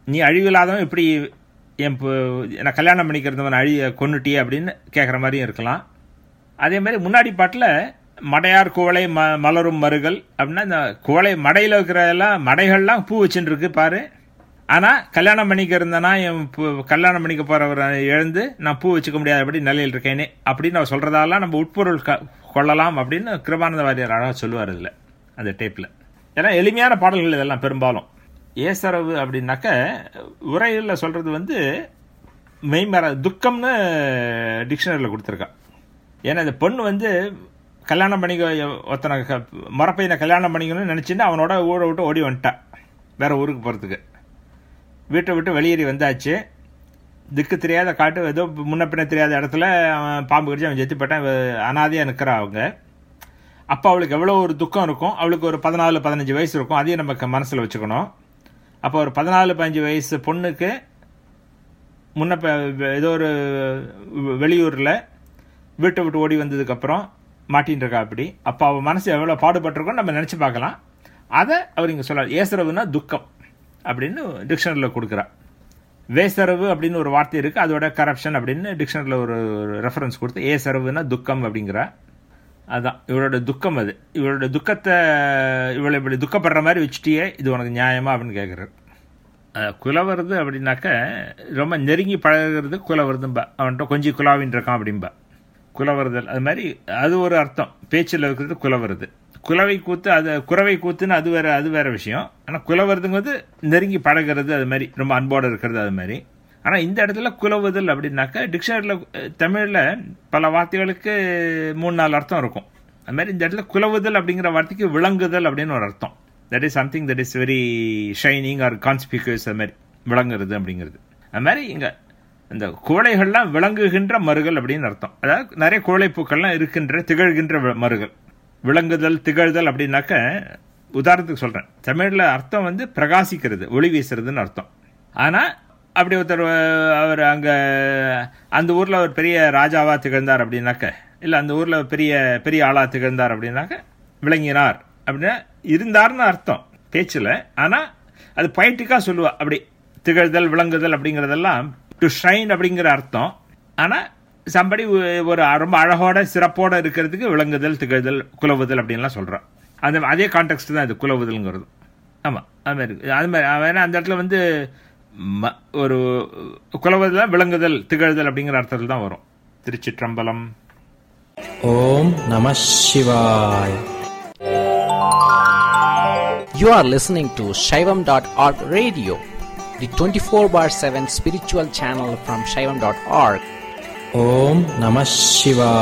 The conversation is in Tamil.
நீ அழிவில்லாதவன் இப்படி என் பு- நான் கல்யாணம் பண்ணிக்கிறதவன் அழிய கொன்னுட்டியே அப்படின்னு கேட்குற மாதிரியும் இருக்கலாம் அதே மாதிரி முன்னாடி பாட்டில் மடையார் குவளை ம மலரும் மருகள் அப்படின்னா இந்த குவளை மடையில் இருக்கிற எல்லாம் மடைகள்லாம் பூ வச்சுட்டு இருக்கு பாரு ஆனால் கல்யாணம் பண்ணிக்க இருந்தேன்னா என் பூ- கல்யாணம் பண்ணிக்க போகிறவரை எழுந்து நான் பூ வச்சுக்க முடியாதபடி நிலையில் இருக்கேனே அப்படின்னு அவர் சொல்கிறதாலாம் நம்ம உட்பொருள் க கொள்ளலாம் அப்படின்னு கிருபானந்த வாரியார் அழகாக சொல்லுவார் இதில் அந்த டேப்பில் ஏன்னா எளிமையான பாடல்கள் இதெல்லாம் பெரும்பாலும் ஏசரவு அப்படின்னாக்க உரையில் சொல்கிறது வந்து மெய்மர துக்கம்னு டிக்ஷனரியில் கொடுத்துருக்கா ஏன்னா இந்த பொண்ணு வந்து கல்யாணம் பண்ணிக்க ஒருத்தனை க- மரப்பையனை கல்யாணம் பண்ணிக்கணும்னு நினச்சிட்டு அவனோட ஊரை விட்டு ஓடி வந்துட்டான் வேற ஊருக்கு போகிறதுக்கு வீட்டை விட்டு வெளியேறி வந்தாச்சு திக்கு தெரியாத காட்டு ஏதோ முன்ன பின்ன தெரியாத இடத்துல அவன் பாம்பு கடிச்சு அவன் செத்து போட்டான் அனாதையாக நிற்கிறா அவங்க அப்போ அவளுக்கு எவ்வளோ ஒரு துக்கம் இருக்கும் அவளுக்கு ஒரு பதினாலு பதினஞ்சு வயசு இருக்கும் அதையும் நம்ம மனசில் வச்சுக்கணும் அப்போ ஒரு பதினாலு பதினஞ்சு வயசு பொண்ணுக்கு முன்ன ப- ஏதோ ஒரு வெளியூரில் வீட்டை விட்டு ஓடி வந்ததுக்கப்புறம் மாட்டின்னு இருக்கா அப்படி அப்போ அவள் மனசு எவ்வளோ பாடுபட்டிருக்கோம் நம்ம நினச்சி பார்க்கலாம் அதை அவர் இங்கே சொல்ல ஏசரவுனா துக்கம் அப்படின்னு டிக்ஷனரியில் கொடுக்குறா வேசரவு அப்படின்னு ஒரு வார்த்தை இருக்குது அதோட கரப்ஷன் அப்படின்னு டிக்ஷனரியில் ஒரு ரெஃபரன்ஸ் கொடுத்து ஏசரவுனா துக்கம் அப்படிங்கிறா அதான் இவளோட துக்கம் அது இவளோட துக்கத்தை இவளை இப்படி துக்கப்படுற மாதிரி வச்சுட்டியே இது உனக்கு நியாயமா அப்படின்னு கேட்குறாரு குலவருது அப்படின்னாக்க ரொம்ப நெருங்கி பழகுறது குலவருதும்பா அவன்கிட்ட கொஞ்சம் குலாவின் இருக்கான் அப்படிம்பா குலவருதல் அது மாதிரி அது ஒரு அர்த்தம் பேச்சில் இருக்கிறது குலவருது குலவை கூத்து அது குறவை கூத்துன்னு அது வேற அது வேற விஷயம் ஆனால் குலவருதுங்கிறது நெருங்கி பழகிறது அது மாதிரி ரொம்ப அன்போடு இருக்கிறது அது மாதிரி ஆனால் இந்த இடத்துல குலவுதல் அப்படின்னாக்க டிக்ஷனரியில் தமிழில் பல வார்த்தைகளுக்கு மூணு நாலு அர்த்தம் இருக்கும் அது மாதிரி இந்த இடத்துல குலவுதல் அப்படிங்கிற வார்த்தைக்கு விளங்குதல் அப்படின்னு ஒரு அர்த்தம் that is something that is very shining or conspicuous அது மாதிரி விளங்குறது அப்படிங்கிறது அது மாதிரி இங்கே இந்த குவளைகள்லாம் விளங்குகின்ற மருகள் அப்படின்னு அர்த்தம் அதாவது நிறைய குவளைப்பூக்கள்லாம் இருக்கின்ற திகழ்கின்ற வ- மருகள் விளங்குதல் திகழ்தல் அப்படின்னாக்க உதாரணத்துக்கு சொல்கிறேன் தமிழில் அர்த்தம் வந்து பிரகாசிக்கிறது ஒளி வீசுறதுன்னு அர்த்தம் ஆனால் அப்படி ஒருத்தர் அஹ், அவர் அங்கே அந்த ஊரில் ஒரு பெரிய ராஜாவாக திகழ்ந்தார் அப்படின்னாக்க இல்லை அந்த ஊரில் பெரிய பெரிய ஆளாக திகழ்ந்தார் அப்படின்னாக்க விளங்கினார் அப்படின்னா இருந்தார்னு அர்த்தம் பேச்சில் ஆனால் அது பொயட்டிக்காக சொல்லுவா அப்படி திகழ்தல் விளங்குதல் அப்படிங்கிறதெல்லாம் டு ஷைன் அப்படிங்கிற அர்த்தம் ஆனால் சம்படி ஒரு ரொம்ப அழகோட சிறப்போட இருக்கிறதுக்கு விளங்குதல் திகழ்தல் குலவுதல் அப்படின்லாம் சொல்கிறான் அந்த அதே கான்டெக்ட் தான் இது குலவுதல்ங்கிறது ஆமாம் அது மாதிரி இருக்கு. அது மாதிரி வேணா அந்த இடத்துல வந்து ம- ஒரு குலவுதல் விளங்குதல் திகழ்தல் அப்படிங்கிற அர்த்தத்தில் தான் வரும் திருச்சிற்றம்பலம் ஓம் நம சிவாய் You are listening to Shaivam.org radio, the 24 bar 7 spiritual channel from Shaivam.org. ஓம் நம சிவாய்